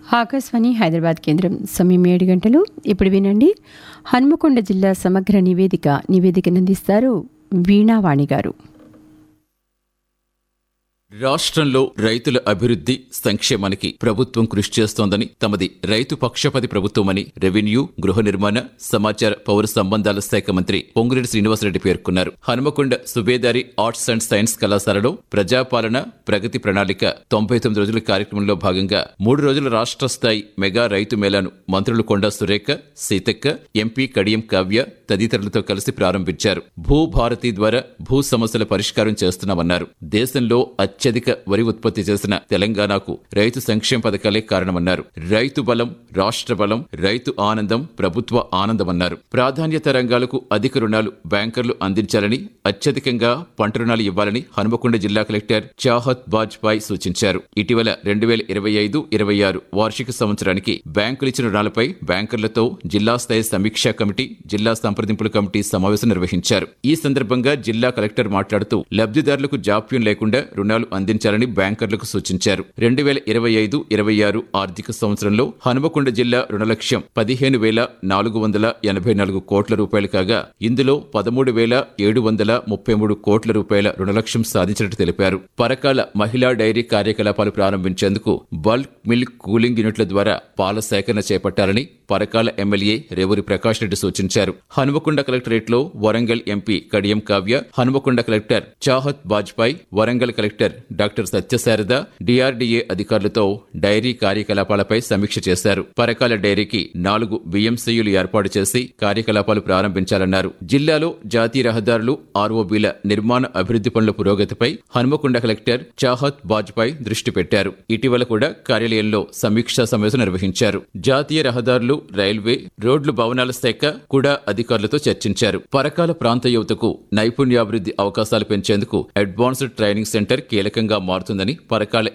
ఆకాశవాణి హైదరాబాద్ కేంద్రం సమయం ఏడు గంటలు ఇప్పుడు వినండి హన్మకొండ జిల్లా సమగ్ర నివేదిక నివేదికనందిస్తారు వీణావాణి గారు రాష్ట్రంలో రైతుల అభివృద్ధి సంక్షేమానికి ప్రభుత్వం కృషి చేస్తోందని తమది రైతు పక్షపతి ప్రభుత్వమని రెవెన్యూ గృహ నిర్మాణ సమాచార పౌర సంబంధాల శాఖ మంత్రి పొంగులేటి శ్రీనివాసరెడ్డి పేర్కొన్నారు Hanumakonda Subedari arts and science కళాశాలలో ప్రజాపాలన ప్రగతి ప్రణాళిక తొంభై తొమ్మిది రోజుల కార్యక్రమంలో భాగంగా మూడు రోజుల రాష్ట్ర స్థాయి మెగా రైతు మేళాను మంత్రులు కొండా సురేఖ సీతక్క ఎంపీ కడియం కావ్య తదితరులతో కలిసి ప్రారంభించారు భూభారతి ద్వారా భూ సమస్యల పరిష్కారం చేస్తున్నామన్నారు దేశంలో అత్యధిక వరి ఉత్పత్తి చేసిన తెలంగాణకు రైతు సంక్షేమ పథకాలే కారణమన్నారు రైతు బలం రాష్ట్ర బలం రైతు ఆనందం ప్రభుత్వ ఆనందమన్నారు ప్రాధాన్యత రంగాలకు అధిక రుణాలు బ్యాంకర్లు అందించాలని అత్యధికంగా పంట రుణాలు ఇవ్వాలని హనుమకొండ జిల్లా కలెక్టర్ చాహత్ బాజ్పాయ్ సూచించారు ఇటీవల రెండు వేల ఇరవై ఐదు ఇరవై ఆరు వార్షిక సంవత్సరానికి బ్యాంకులు ఇచ్చిన రుణాలపై బ్యాంకర్లతో జిల్లా స్థాయి సమీక్షా కమిటీ జిల్లా సంప్రదింపుల కమిటీ సమావేశం నిర్వహించారు ఈ సందర్భంగా జిల్లా కలెక్టర్ మాట్లాడుతూ లబ్ధిదారులకు జాప్యం లేకుండా రుణాలు అందించాలని బ్యాంకర్లకు సూచించారు రెండు వేల ఇరవై ఐదు ఇరవై ఆరు ఆర్థిక సంవత్సరంలో హనుమకొండ జిల్లా రుణ లక్ష్యం పదిహేను వేల నాలుగు వందల ఎనభై నాలుగు కోట్ల రూపాయలు కాగా ఇందులో పదమూడు వేల ఏడు వందల ముప్పై మూడు కోట్ల రూపాయల రుణ లక్ష్యం సాధించినట్టు తెలిపారు పరకాల మహిళా డైరీ కార్యకలాపాలు ప్రారంభించేందుకు బల్క్ మిల్క్ కూలింగ్ యూనిట్ల ద్వారా పాల సేకరణ చేపట్టాలని పరకాల ఎమ్మెల్యే రేవూరి ప్రకాష్ రెడ్డి సూచించారు హనుమకొండ కలెక్టరేట్ లో Warangal MP Kadiyam Kavya Hanumakonda collector Chahat Bajpai Warangal collector doctor Satyasharada DRDA అధికారులతో డైరీ కార్యకలాపాలపై సమీక్ష చేశారు పరకాల డైరీకి నాలుగు బిఎంసీయులు ఏర్పాటు చేసి కార్యకలాపాలు ప్రారంభించాలన్నారు జిల్లాలో జాతీయ రహదారులు ఆర్ఓబీల నిర్మాణ అభివృద్ధి పనుల పురోగతిపై హనుమకొండ కలెక్టర్ చాహత్ బాజ్పాయ్ దృష్టి పెట్టారు ఇటీవల కూడా కార్యాలయంలో సమీక్షా సమావేశం నిర్వహించారు జాతీయ రహదారులు రైల్వే రోడ్లు భవనాల శాఖ కూడా అధికారులతో చర్చించారు పరకాల ప్రాంత యువతకు నైపుణ్యాభివృద్ధి అవకాశాలు పెంచేందుకు అడ్వాన్స్డ్ ట్రైనింగ్ సెంటర్ కీలకంగా మారుతుందని పరకాల